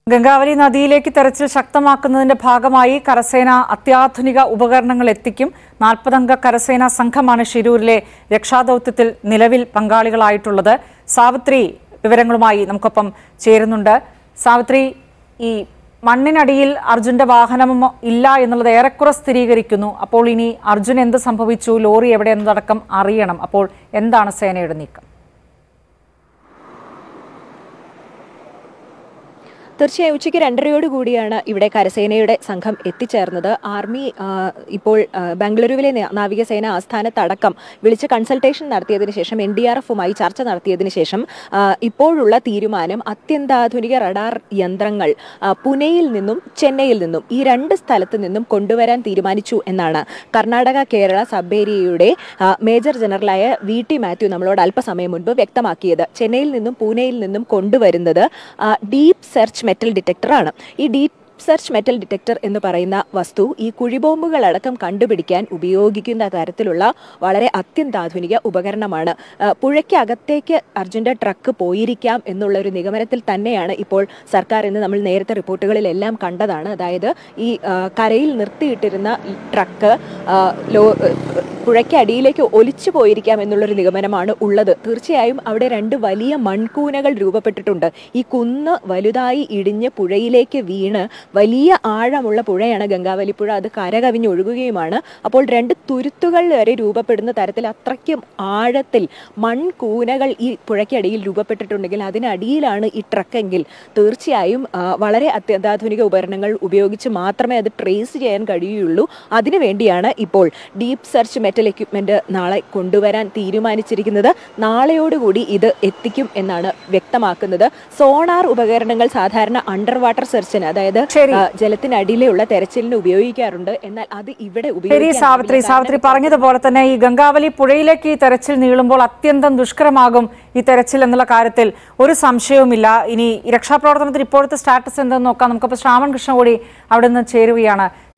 ഗംഗാവലി നദിയിലേക്ക് തെരച്ചിൽ ശക്തമാക്കുന്നതിന്റെ ഭാഗമായി കരസേന അത്യാധുനിക ഉപകരണങ്ങൾ എത്തിക്കും നാൽപ്പതംഗ കരസേനാ സംഘമാണ് ഷിരൂരിലെ രക്ഷാദൌത്യത്തിൽ നിലവിൽ പങ്കാളികളായിട്ടുള്ളത് സാവിത്രി വിവരങ്ങളുമായി നമുക്കൊപ്പം ചേരുന്നുണ്ട് സാവിത്രി ഈ മണ്ണിനടിയിൽ അർജുന്റെ വാഹനം ഇല്ല എന്നുള്ളത് ഏറെക്കുറെ സ്ഥിരീകരിക്കുന്നു അപ്പോൾ ഇനി അർജുൻ എന്ത് സംഭവിച്ചു ലോറി എവിടെ എന്നതടക്കം അറിയണം അപ്പോൾ എന്താണ് സേനയുടെ നീക്കം തീർച്ചയായും ഉച്ചയ്ക്ക് രണ്ടരയോട് കൂടിയാണ് ഇവിടെ കരസേനയുടെ സംഘം എത്തിച്ചേർന്നത് ആർമി ആ, ഇപ്പോൾ ആ, ബംഗളൂരുവിലെ ന- നാവികസേന ആസ്ഥാനത്തടക്കം വിളിച്ച് കൺസൾട്ടേഷൻ നടത്തിയതിനു ശേഷം എൻ ഡി ആർ എഫുമായി ചർച്ച നടത്തിയതിനു ശേഷം ആ, ഇപ്പോഴുള്ള തീരുമാനം അത്യന്താധുനിക റഡാർ യന്ത്രങ്ങൾ ആ, പുനെയിൽ നിന്നും ചെന്നൈയിൽ നിന്നും ഈ രണ്ട് സ്ഥലത്ത് നിന്നും കൊണ്ടുവരാൻ തീരുമാനിച്ചു എന്നാണ് കർണാടക കേരള സബ് ഏരിയയുടെ ആ, മേജർ ജനറലായ വി ടി മാത്യു നമ്മളോട് അല്പസമയം മുൻപ് വ്യക്തമാക്കിയത് ചെന്നൈയിൽ നിന്നും പൂനെയിൽ നിന്നും കൊണ്ടുവരുന്നത് ആ, ഡീപ്പ് സെർച്ച് മെറ്റൽ ഡിറ്റക്ടറാണ് ഈ ഡീപ്പ് സെർച്ച് മെറ്റൽ ഡിറ്റക്ടർ എന്ന് പറയുന്ന വസ്തു ഈ കുഴിബോംബുകളടക്കം കണ്ടുപിടിക്കാൻ ഉപയോഗിക്കുന്ന തരത്തിലുള്ള വളരെ അത്യന്താധുനിക ഉപകരണമാണ് ആ, പുഴയ്ക്കകത്തേക്ക് അർജുൻ്റെ ട്രക്ക് പോയിരിക്കാം എന്നുള്ള ഒരു നിഗമനത്തിൽ തന്നെയാണ് ഇപ്പോൾ സർക്കാർ എന്ന് നമ്മൾ നേരത്തെ റിപ്പോർട്ടുകളിലെല്ലാം കണ്ടതാണ് അതായത് ഈ ആ, കരയിൽ നിർത്തിയിട്ടിരുന്ന ഈ ട്രക്ക് ആ, ലോ പുഴയ്ക്ക് അടിയിലേക്ക് ഒലിച്ചു പോയിരിക്കാം എന്നുള്ളൊരു നിഗമനമാണ് ഉള്ളത് തീർച്ചയായും അവിടെ രണ്ട് വലിയ മൺകൂനകൾ രൂപപ്പെട്ടിട്ടുണ്ട് ഈ കുന്ന് വലുതായി ഇടിഞ്ഞ് പുഴയിലേക്ക് വീണ് വലിയ ആഴമുള്ള പുഴയാണ് ഗംഗാവലി പുഴ അത് കരകവിഞ്ഞ് ഒഴുകുകയുമാണ് അപ്പോൾ രണ്ട് തുരുത്തുകൾ വരെ രൂപപ്പെടുന്ന തരത്തിൽ അത്രയ്ക്കും ആഴത്തിൽ മൺകൂനകൾ ഈ പുഴയ്ക്കടിയിൽ രൂപപ്പെട്ടിട്ടുണ്ടെങ്കിൽ അതിനടിയിലാണ് ഈ ട്രക്കെങ്കിൽ തീർച്ചയായും ആ, വളരെ അത്യന്താധുനിക ഉപകരണങ്ങൾ ഉപയോഗിച്ച് മാത്രമേ അത് ട്രേസ് ചെയ്യാൻ കഴിയുള്ളൂ അതിനുവേണ്ടിയാണ് ഇപ്പോൾ ഡീപ്പ് സെർച്ച് മെറ്റൽ എക്യുപ്മെന്റ് നാളെ കൊണ്ടുവരാൻ തീരുമാനിച്ചിരിക്കുന്നത് നാളെയോടുകൂടി ഇത് എത്തിക്കും എന്നാണ് വ്യക്തമാക്കുന്നത് സോണാർ ഉപകരണങ്ങൾ സാധാരണ അണ്ടർ വാട്ടർ സെർച്ചിന് അതായത് ശരി. ആ, ജലത്തിനടിയിലുള്ള തെരച്ചിലിന് ഉപയോഗിക്കാറുണ്ട് എന്നാൽ അത് ഇവിടെ ശരി ഉപയോഗിക്കാൻ സാവിത്രി കഴിയില്ല. സാവിത്രി പറഞ്ഞതുപോലെ തന്നെ ഈ ഗംഗാവലി പുഴയിലേക്ക് ഈ തെരച്ചിൽ നീളുമ്പോൾ അത്യന്തം ദുഷ്കരമാകും ഈ തെരച്ചിൽ എന്നുള്ള കാര്യത്തിൽ ഒരു സംശയവുമില്ല ഇനി ഈ രക്ഷാപ്രവർത്തനത്തിൽ ഇപ്പോഴത്തെ സ്റ്റാറ്റസ് എന്തെന്ന് നോക്കാം നമുക്കപ്പോൾ ശ്രാവൺ കൃഷ്ണ കൂടി അവിടെ നിന്ന് ചേരുകയാണ്